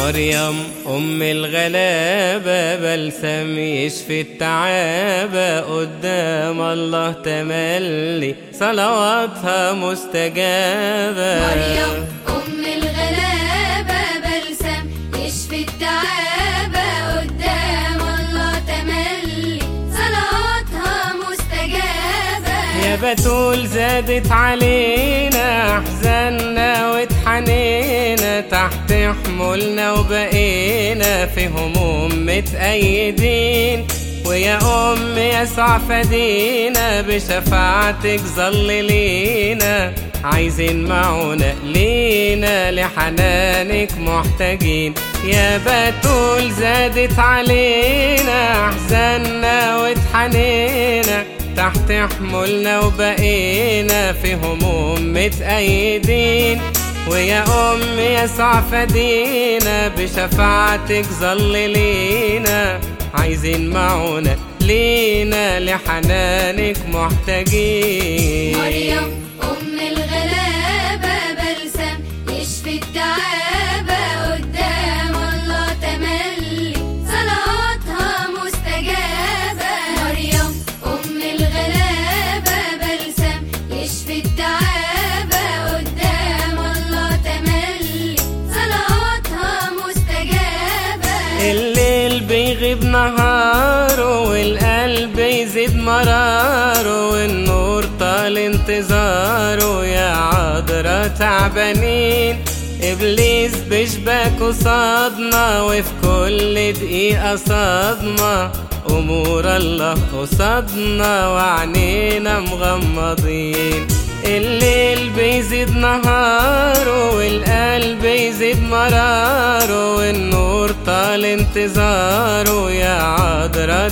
مريم أم الغلابة بلسم يشفي التعابة قدام الله تملي صلواتها مستجابة مريم أم الغلابة بلسم يشفي التعابة قدام الله تملي صلواتها مستجابة يا بتول زادت علينا أحزاننا واتحنينا تحت حمولنا وبقينا في هموم متأيدين ويا أم يسوع فدينا بشفاعتك ظل لينا عايزين معونة لينا لحنانك محتاجين يا بتول زادت علينا أحزاننا واتحنينا تحت حمولنا وبقينا في هموم متأيدين ويا أم يسوع فدينا بشفاعتك ظل لينا عايزين معونة لينا لحنانك محتاجين مريم أم الغلابة بلسم يشفي التعابة قدام الله تملي صلواتها مستجابة مريم أم الغلابة بلسم يشفي التعابة قدام الله تملي صلواتها مستجابة الليل بيغيب نهاره والقلب يزيد مراره والنور طال انتظاره يا عذرا تعبانين ابليس بيشبك قصادنا وفي كل دقيقة صدمة امور الله قصادنا وعنينا مغمضين الليل بيزيد نهاره والقلب يزيد مراره والنور طال انتظاره يا عذرا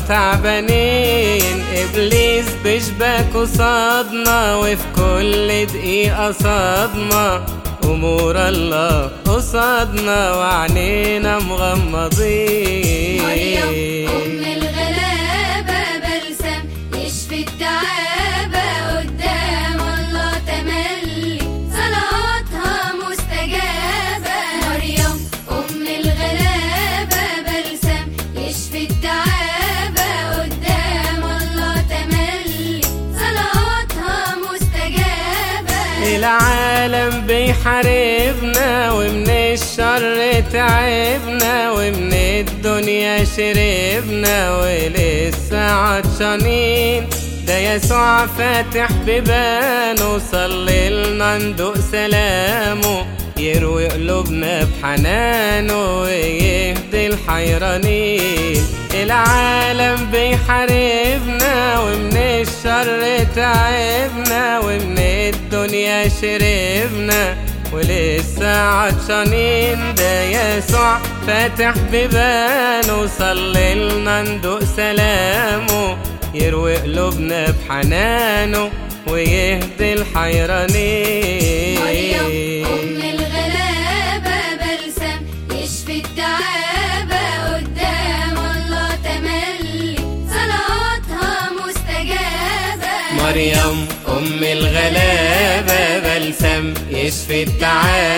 تعبانين ابليس بيشبك قصادنا وفي كل دقيقة صدمة امور الله قصادنا وعنينا مغمضين مريم أم الغلابة بلسم يشفي التعابة قدام الله تملي صلواتها مستجابة مريم أم الغلابة بلسم يشفي التعابة قدام الله تملي صلواتها مستجابة العالم بيحاربنا ومن الشر تعبنا ومن الدنيا شربنا ولسه عطشانين ده يسوع فاتح بيبانه صلي لنا ندوق سلامه يروي قلوبنا بحنانه ويهدي الحيرانين العالم بيحاربنا ومن الشر تعبنا ومن الدنيا شربنا ولسه عطشانين ده يسوع فاتح بيبانه صلي لنا ندوق سلامه يروي قلوبنا بحنانه ويهدي الحيرانين مريم أم الغلابة بلسم يشفي التعابة قدام الله تملي صلواتها مستجابة مريم أم الغلابة بلسم يشفي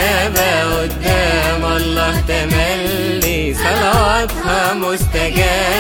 التعابة قدام الله تملي صلواتها مستجابة